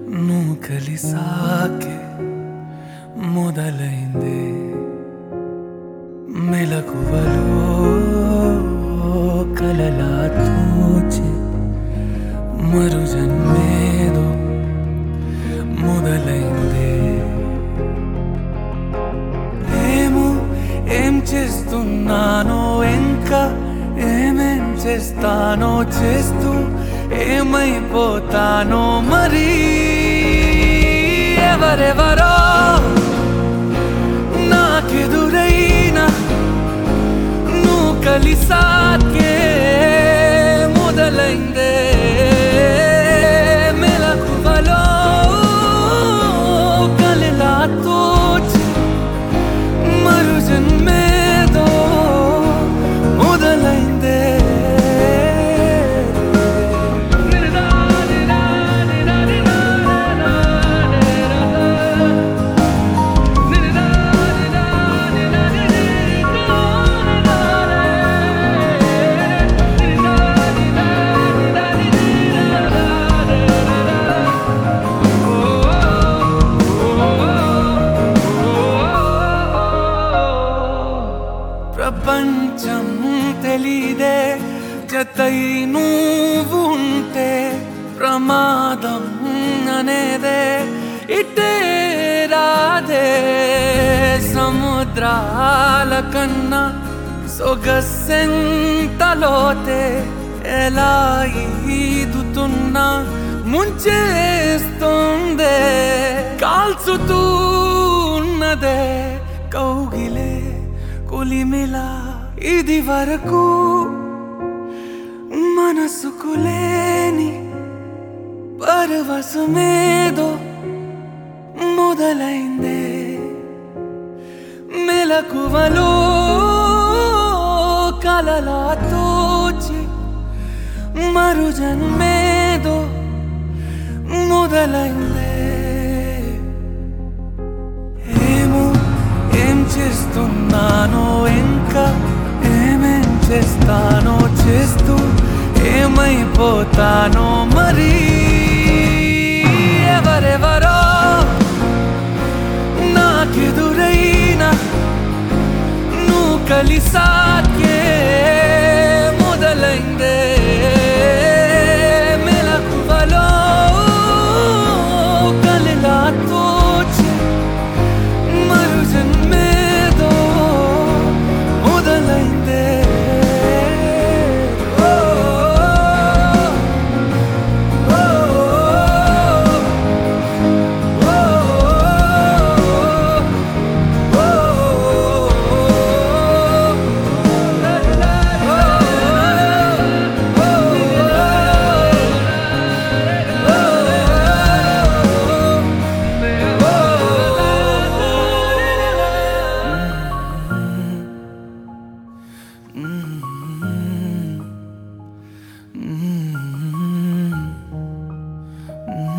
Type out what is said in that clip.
నువ్వు కలిసాకే మొదలైందే మెలకువలో కలలా తూచి మరు జన్మేదో మొదలైందే ఏమో ఏం చేస్తున్నానో ఇంకా ఏమేం చేస్తానో చేస్తూ ఏమైపోతానో మరి ఎవరెవరో నాకెదురైనా నువ్వు కలిసాకే మొదలైందే మెలకువలో కలలా తోచి మరు జన్మేదో మొదలైందే ప్రపంచం తెలీదే జతై నువ్వు ఉంటే ప్రమాదం అనేదే ఇటే రాదే సముద్రాల కన్నా సొగసెంతలోతే ఎలా ఈదుతున్నా ముంచేస్తుందే కాల్చుతూ ఉన్నదే కౌగిలే కొలిమిలా ఇది వరకు మనసుకు లేని పరవశమేదో మొదలైందే మెలకువలో కలలా తోచి మరు జన్మేదో మొదలైందే ఏమో ఏం చేస్తున్నానో ఇంకా ఏమేం చేస్తానో చేస్తూ ఏమైపోతానో మరి ఎవరెవరో నాకెదురైనా నువ్వు కలిసాకే మొదలైందే మెలకువలో కలలా తోచి మరు జన్మేదో మొదలైందే ఓ, ఓ, ఓ, Mm-hmm.